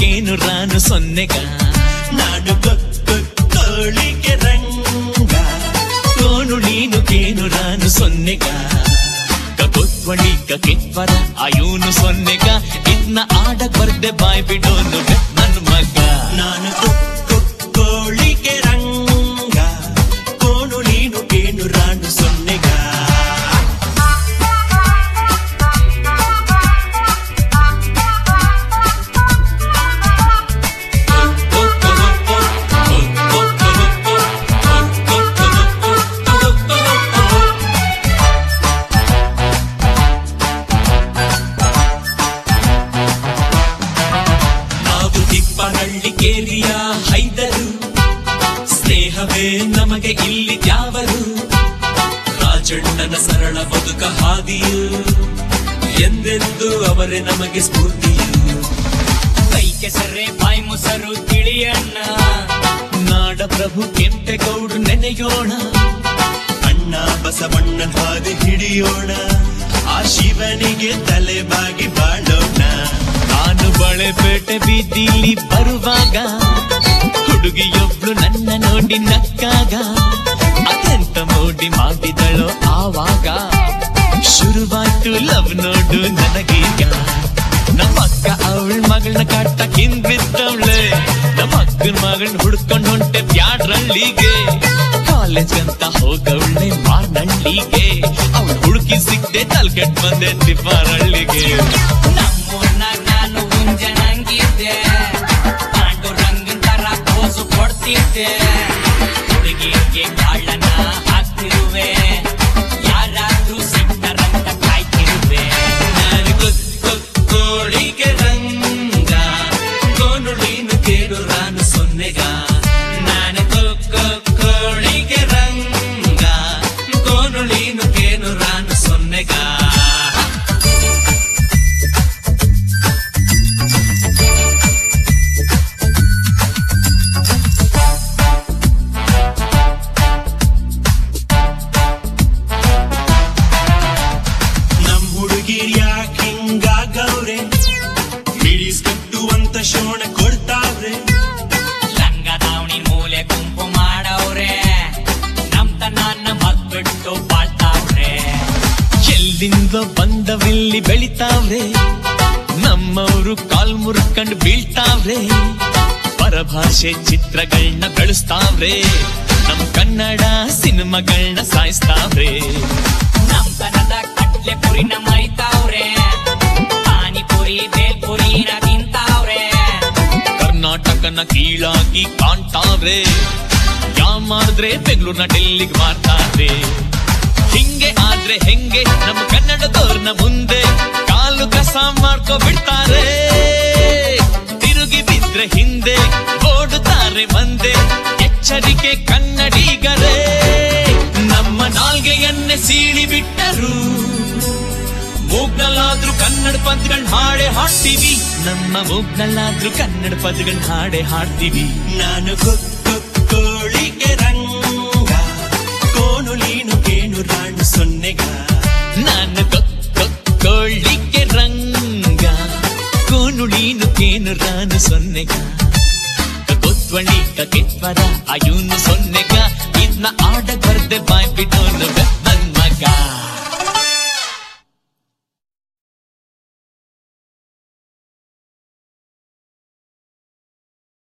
ಕೇನು ರಾನು ಸೊನ್ನೆಗ ನಾನು ಕೊಕ್ಕು ಕೋಳಿಗೆ ರಂಗ ಕೋನು ನೀನು ಕೇನು ರಾನು ಸೊನ್ನೆಗ ಕಗೊತ್ವಳಿ ಕೆತ್ವರ ಅಯೂನು ಸೊನ್ನೆಗ ಇದ್ನ ಆಡಕ್ ಬರ್ದೆ ಬಾಯ್ ಬಿಡೋನು ನನ್ ಮಗ ನಾನು ಕೊಕ್ಕು ಕೋಳಿಗೆ ರಂಗ ಕೋಣು ನೀನು ಕೇನು ರಾಣು ಸೊನ್ನೆಗ ನಾವು ತಿಪ್ಪನಹಳ್ಳಿ ಕೇರಿಯ ಹೈದರು ಸ್ನೇಹವೇ ನಮಗೆ ಇಲ್ಲಿ ತ್ಯಾವರು ರಾಜಣ್ಣನ ಸರಳ ಬದುಕ ಹಾದಿಯು ಎಂದೆಂದು ಅವರೇ ನಮಗೆ ಸ್ಫೂರ್ತಿಯು ಕೈ ಕೆಸರೆ ಬಾಯಿ ಮೊಸರು ತಿಳಿಯಣ್ಣ ನಾಡ ಪ್ರಭು ಕೆಂಪೇಗೌಡ್ರು ನೆನೆಯೋಣ ಅಣ್ಣ ಬಸವಣ್ಣನ ಹಾದಿ ಹಿಡಿಯೋಣ ಆ ಶಿವನಿಗೆ ತಲೆ ಬಾಗಿ ಬಾಳೋಣ ನಾನು ಬಳೆಪೇಟೆ ಬೀದಿಲಿ ಬರುವಾಗ ಹುಡುಗಿಯೊಬ್ಳು ನನ್ನ ನೋಡಿ ನಕ್ಕಾಗ ಅದೆಂತ ಮೋಡಿ ಮಾಡಿದಳೋ ಆವಾಗ ಶುರುವಾಯ್ತು ಲವ್ ನೋಡು ನನಗೀಗ ನಮ್ಮ ಅಕ್ಕ ಅವಳ ಮಗಳನ್ನ ಕಟ್ಟಕ್ ಹಿಂದ್ ಬಿದ್ದವಳೆ ನಮ್ಮ ಅಕ್ಕನ ಮಗಳನ್ನ ಹುಡ್ಕೊಂಡ್ ಹೊಂಟೆ ಬ್ಯಾಡ್ರಳ್ಳಿಗೆ ಕಾಲೇಜ್ ಅಂತ ಹೋಗವಳೆ ಮಾರ್ನಳ್ಳಿಗೆ ಅವಳು ಹುಡುಕಿ ಸಿಕ್ತೆ ತಲ್ಕೆಟ್ ಬಂದೆ ತಿಪ್ಪಾರಳ್ಳಿಗೆ ನಮ್ಮೂರ್ನಾಗ ನಾನು ಮುಂಜಾನಂಗಿದ್ದೆ ಪಾಂಡುರಂಗನ್ ತರ ಪೋಸು ಕೊಡ್ತಿದ್ದೆ ಹುಡುಗಿಗೆ ಕಾಳನ ಹಾಕ್ತಿರುವೆ ಯಾರಾದ್ರೂ ಸಿಗ್ತಾರಂತ ಕಾಯ್ತಿರುವೆ ನಾನು ಕೊಕ್ಕು ಕೋಳಿಗೆ ರಂಗ ಕೋನು ನೀನು ಕೇಳು ರಾನು ಸೊನ್ನೆಗ ನಾನು ಕೊಕ್ಕು ಕೋಳಿಗೆ ರಂಗ ಕೋನು ನೀನು ಕೇನು ರಾನು ಸೊನ್ನೆಗ ನಮ್ ಹುಡುಗಿರ್ ಯಾಕೆ ಹಿಂಗಾಗವ್ರೆ ಮಿಡಿಸ್ ಕಟ್ಟುವಂತ ಶೋಣ ಕೊಡ್ತಾವ್ರೆ ಲಂಗ ದಾವಣಿ ಮೂಲೆ ಗುಂಪು ಮಾಡವ್ರೆ ನಮ್ತ ನನ್ನ ಮಗ್ಬಿಟ್ಟು ಬಾಳ್ತಾವ್ರೆ ಎಲ್ಲಿಂದ ಬಂದವಿಲ್ಲಿ ಬೆಳಿತಾವ್ರೆ ನಮ್ಮವರು ಕಾಲ್ ಮುರ್ಕಂಡ್ ಬೀಳ್ತಾವ್ರೆ ಪರಭಾಷೆ ಚಿತ್ರಗಳನ್ನ ಬೆಳೆಸ್ತಾವ್ರೆ ನಮ್ ಕನ್ನಡ ಸಿನಿಮಾಗಳನ್ನ ಸಾಯಿಸ್ತಾವ್ರೆ ನಮ್ತನದ ಕಟ್ಲೆ ಪುರಿನ ಮರಿತಾವ್ರೆ ಪಾನಿಪುರಿ ಬೇಲ್ಪುರಿನ ತಿಂತಾವ್ರೆ ಕರ್ನಾಟಕನ ಕೀಳಾಗಿ ಕಾಣ್ತಾವ್ರೆ ಯಾ ಮಾಡಿದ್ರೆ ಬೆಂಗಳೂರ್ನ ಡೆಲ್ಲಿಗೆ ಮಾರ್ತಾವ್ರೆ ಹಿಂಗೆ ಆದ್ರೆ ಹೆಂಗೆ ನಮ್ಮ ಕನ್ನಡದವ್ರನ್ನ ಮುಂದೆ ಕಾಲು ಕಸ ಮಾಡ್ಕೊ ಬಿಡ್ತಾರೆ ತಿರುಗಿ ಬಿದ್ರೆ ಹಿಂದೆ ಓಡುತ್ತಾರೆ ಮಂದೆ ಎಚ್ಚರಿಕೆ ಕನ್ನಡಿಗರೇ ನಮ್ಮ ನಾಲ್ಗೆಯನ್ನೇ ಸೀಳಿ ಬಿಟ್ಟರು ಮೂಗ್ನಲ್ಲಾದ್ರೂ ಕನ್ನಡ ಪದಗಳ್ ಹಾಡೆ ಹಾಡ್ತೀವಿ ನಮ್ಮ ಮೂಗ್ನಲ್ಲಾದ್ರೂ ಕನ್ನಡ ಪದಗಳ್ ಹಾಡೆ ಹಾಡ್ತೀವಿ ನಾನು ಕೊಕ್ಕು ಕೋಳಿಗೆ ರಂಗ ಕೋನು ನೀನು ಕೇನು ರಾಣು ಸೊನ್ನೆಗ ನಾನು ಕೊಳ್ಳಿಗೆ ರಂಗ ಕೋನು ನೀನು ಕೇನು ರಾನು ಸೊನ್ನೆಗ ಕೊತ್ವಳಿ ಕೆತ್ವರ ಅಯೂನು ಸೊನ್ನೆಗ ಇದ್ನ ಆಡ ಬರ್ದೆ ಬಾಯ್ ಬಿಟ್ಟೋನು